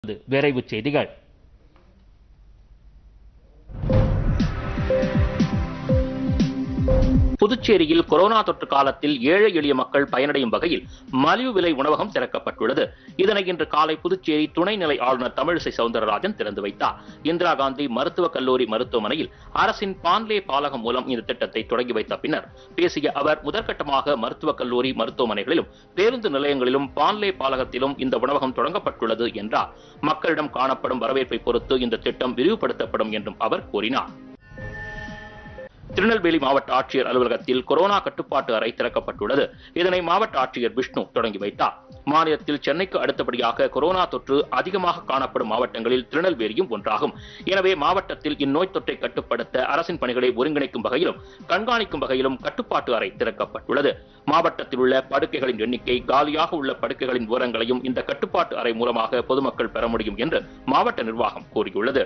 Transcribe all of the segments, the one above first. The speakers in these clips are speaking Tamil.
விரைவுச் செய்திகள் புதுச்சேரியில் கொரோனா தொற்று காலத்தில் ஏழை எளிய மக்கள் பயனடையும் வகையில் மலிவு விலை உணவகம் திறக்கப்பட்டுள்ளது இதனை இன்று காலை புதுச்சேரி துணைநிலை ஆளுநர் தமிழிசை சவுந்தரராஜன் திறந்து வைத்தார் இந்திரா காந்தி மருத்துவக் கல்லூரி மருத்துவமனையில் அரசின் பான்லே பாலகம் மூலம் இந்த திட்டத்தை தொடங்கி வைத்த பின்னர் பேசிய அவர் முதற்கட்டமாக மருத்துவக் கல்லூரி மருத்துவமனைகளிலும் பேருந்து நிலையங்களிலும் பான்லே பாலகத்திலும் இந்த உணவகம் தொடங்கப்பட்டுள்ளது என்றார் மக்களிடம் காணப்படும் வரவேற்பை பொறுத்து இந்த திட்டம் விரிவுபடுத்தப்படும் என்றும் அவர் கூறினார் திருநெல்வேலி மாவட்ட ஆட்சியர் அலுவலகத்தில் கொரோனா கட்டுப்பாட்டு அறை திறக்கப்பட்டுள்ளது இதனை மாவட்ட ஆட்சியர் விஷ்ணு தொடங்கி வைத்தார் மாநிலத்தில் சென்னைக்கு அடுத்தபடியாக கொரோனா தொற்று அதிகமாக காணப்படும் மாவட்டங்களில் திருநெல்வேலியும் ஒன்றாகும் எனவே மாவட்டத்தில் இந்நோய் தொற்றை கட்டுப்படுத்த அரசின் பணிகளை ஒருங்கிணைக்கும் வகையிலும் கண்காணிக்கும் வகையிலும் கட்டுப்பாட்டு அறை திறக்கப்பட்டுள்ளது மாவட்டத்தில் உள்ள படுக்கைகளின் எண்ணிக்கை காலியாக உள்ள படுக்கைகளின் விவரங்களையும் இந்த கட்டுப்பாட்டு அறை மூலமாக பொதுமக்கள் பெற முடியும் என்று மாவட்ட நிர்வாகம் கூறியுள்ளது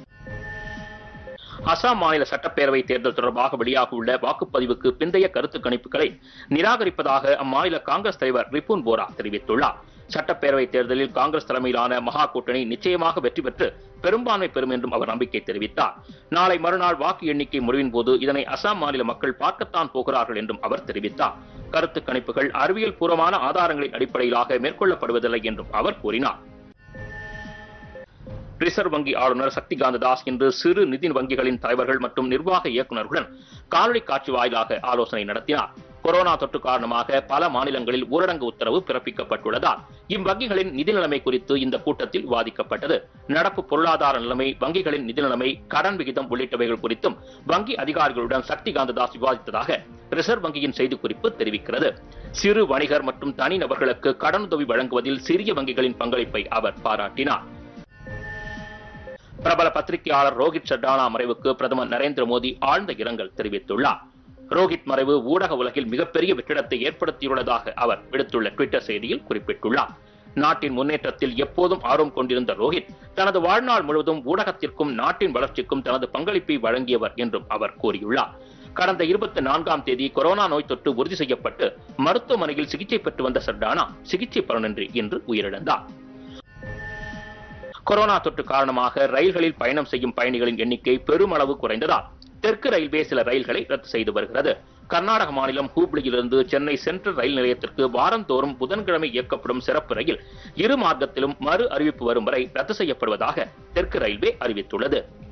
அசாம் மாநில சட்டப்பேரவை தேர்தல் தொடர்பாக வெளியாக உள்ள வாக்குப்பதிவுக்கு பிந்தைய கருத்து கணிப்புகளை நிராகரிப்பதாக அம்மாநில காங்கிரஸ் தலைவர் ரிபுன் போரா தெரிவித்துள்ளார் சட்டப்பேரவை தேர்தலில் காங்கிரஸ் தலைமையிலான மகா கூட்டணி நிச்சயமாக வெற்றி பெற்று பெரும்பான்மை பெறும் என்றும் அவர் நம்பிக்கை தெரிவித்தார் நாளை மறுநாள் வாக்கு எண்ணிக்கை முடிவின் போது இதனை அசாம் மாநில மக்கள் பார்க்கத்தான் போகிறார்கள் என்றும் அவர் தெரிவித்தார் கருத்து கணிப்புகள் அறிவியல் பூர்வமான ஆதாரங்களின் அடிப்படையிலாக மேற்கொள்ளப்படுவதில்லை என்றும் அவர் கூறினார் ரிசர்வ் வங்கி ஆளுநர் சக்திகாந்த தாஸ் இன்று சிறு நிதி வங்கிகளின் தலைவர்கள் மற்றும் நிர்வாக இயக்குநர்களுடன் காணொலி காட்சி வாயிலாக ஆலோசனை நடத்தினார் கொரோனா தொற்று காரணமாக பல மாநிலங்களில் ஊரடங்கு உத்தரவு பிறப்பிக்கப்பட்டுள்ளதால் இவ்வங்கிகளின் நிதி நிலைமை குறித்து இந்த கூட்டத்தில் விவாதிக்கப்பட்டது நடப்பு பொருளாதார நிலைமை வங்கிகளின் நிதி நிலைமை கடன் விகிதம் உள்ளிட்டவைகள் குறித்தும் வங்கி அதிகாரிகளுடன் சக்திகாந்த தாஸ் விவாதித்ததாக ரிசர்வ் வங்கியின் செய்திக்குறிப்பு தெரிவிக்கிறது சிறு வணிகர் மற்றும் தனிநபர்களுக்கு கடனுதவி வழங்குவதில் சிறிய வங்கிகளின் பங்களிப்பை அவர் பாராட்டினார் பிரபல பத்திரிகையாளர் ரோஹித் சர்டானா மறைவுக்கு பிரதமர் நரேந்திர மோடி ஆழ்ந்த இரங்கல் தெரிவித்துள்ளார் ரோஹித் மறைவு ஊடக உலகில் மிகப்பெரிய வெற்றிடத்தை ஏற்படுத்தியுள்ளதாக அவர் விடுத்துள்ள ட்விட்டர் செய்தியில் குறிப்பிட்டுள்ளார் நாட்டின் முன்னேற்றத்தில் எப்போதும் ஆர்வம் கொண்டிருந்த ரோஹித் தனது வாழ்நாள் முழுவதும் ஊடகத்திற்கும் நாட்டின் வளர்ச்சிக்கும் தனது பங்களிப்பை வழங்கியவர் என்றும் அவர் கூறியுள்ளார் கடந்த இருபத்தி நான்காம் தேதி கொரோனா நோய் தொற்று உறுதி செய்யப்பட்டு மருத்துவமனையில் சிகிச்சை பெற்று வந்த சர்டானா சிகிச்சை பலனின்றி இன்று உயிரிழந்தார் கொரோனா தொற்று காரணமாக ரயில்களில் பயணம் செய்யும் பயணிகளின் எண்ணிக்கை பெருமளவு குறைந்ததால் தெற்கு ரயில்வே சில ரயில்களை ரத்து செய்து வருகிறது கர்நாடக மாநிலம் ஹூப்ளியிலிருந்து சென்னை சென்ட்ரல் ரயில் நிலையத்திற்கு வாரந்தோறும் புதன்கிழமை இயக்கப்படும் சிறப்பு ரயில் இரு மார்க்கத்திலும் மறு அறிவிப்பு வரும் வரை ரத்து செய்யப்படுவதாக தெற்கு ரயில்வே அறிவித்துள்ளது